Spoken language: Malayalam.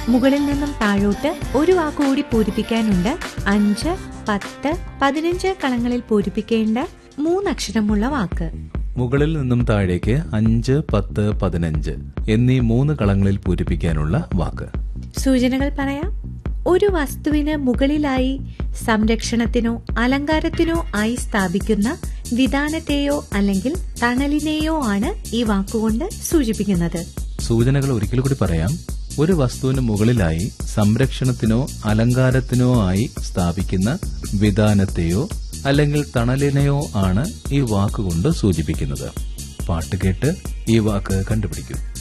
മുകളിൽ നിന്നും താഴോട്ട് ഒരു വാക്കുകൂടി പൂരിപ്പിക്കാനുണ്ട് അഞ്ച് പത്ത് പതിനഞ്ച് കളങ്ങളിൽ പൂരിപ്പിക്കേണ്ട മൂന്നക്ഷരമുള്ള വാക്ക് മുകളിൽ നിന്നും താഴേക്ക് അഞ്ച് പത്ത് പതിനഞ്ച് എന്നീ മൂന്ന് കളങ്ങളിൽ പൂരിപ്പിക്കാനുള്ള വാക്ക് സൂചനകൾ പറയാം ഒരു വസ്തുവിന് മുകളിലായി സംരക്ഷണത്തിനോ അലങ്കാരത്തിനോ ആയി സ്ഥാപിക്കുന്ന വിധാനത്തെയോ അല്ലെങ്കിൽ തണലിനെയോ ആണ് ഈ വാക്കുകൊണ്ട് സൂചിപ്പിക്കുന്നത് സൂചനകൾ ഒരിക്കൽ കൂടി പറയാം ഒരു വസ്തുവിന് മുകളിലായി സംരക്ഷണത്തിനോ അലങ്കാരത്തിനോ ആയി സ്ഥാപിക്കുന്ന വിധാനത്തെയോ അല്ലെങ്കിൽ തണലിനെയോ ആണ് ഈ വാക്കുകൊണ്ട് സൂചിപ്പിക്കുന്നത് പാട്ട് കേട്ട് ഈ വാക്ക് കണ്ടുപിടിക്കൂ